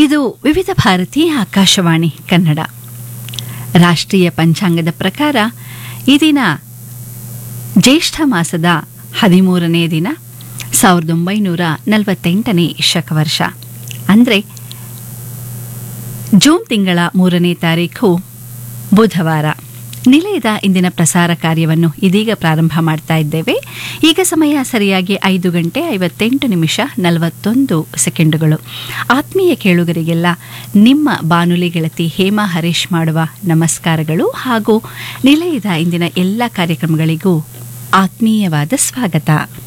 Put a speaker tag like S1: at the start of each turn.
S1: ಇದು ವಿವಿಧ ಭಾರತಿ ಆಕಾಶವಾಣಿ ಕನ್ನಡ ರಾಷ್ಟ್ರೀಯ ಪಂಚಾಂಗದ ಪ್ರಕಾರ ಈ ದಿನ ಜ್ಯೇಷ್ಠ ಮಾಸದ ಹದಿಮೂರನೇ ದಿನ ಸಾವಿರದ ಒಂಬೈನೂರ ನಲವತ್ತೆಂಟನೇ ಶಕವರ್ಷ ಅಂದರೆ ಜೂನ್ ತಿಂಗಳ ಮೂರನೇ ತಾರೀಖು ಬುಧವಾರ ನಿಲಯದ ಇಂದಿನ ಪ್ರಸಾರ ಕಾರ್ಯವನ್ನು ಇದೀಗ ಪ್ರಾರಂಭ ಮಾಡ್ತಾ ಇದ್ದೇವೆ ಈಗ ಸಮಯ ಸರಿಯಾಗಿ ಐದು ಗಂಟೆ ಐವತ್ತೆಂಟು ನಿಮಿಷ ನಲವತ್ತೊಂದು ಸೆಕೆಂಡುಗಳು ಆತ್ಮೀಯ ಕೇಳುಗರಿಗೆಲ್ಲ ನಿಮ್ಮ ಬಾನುಲಿ ಗೆಳತಿ ಹೇಮಾ ಹರೀಶ್ ಮಾಡುವ ನಮಸ್ಕಾರಗಳು ಹಾಗೂ ನಿಲಯದ ಇಂದಿನ ಎಲ್ಲ ಕಾರ್ಯಕ್ರಮಗಳಿಗೂ ಆತ್ಮೀಯವಾದ ಸ್ವಾಗತ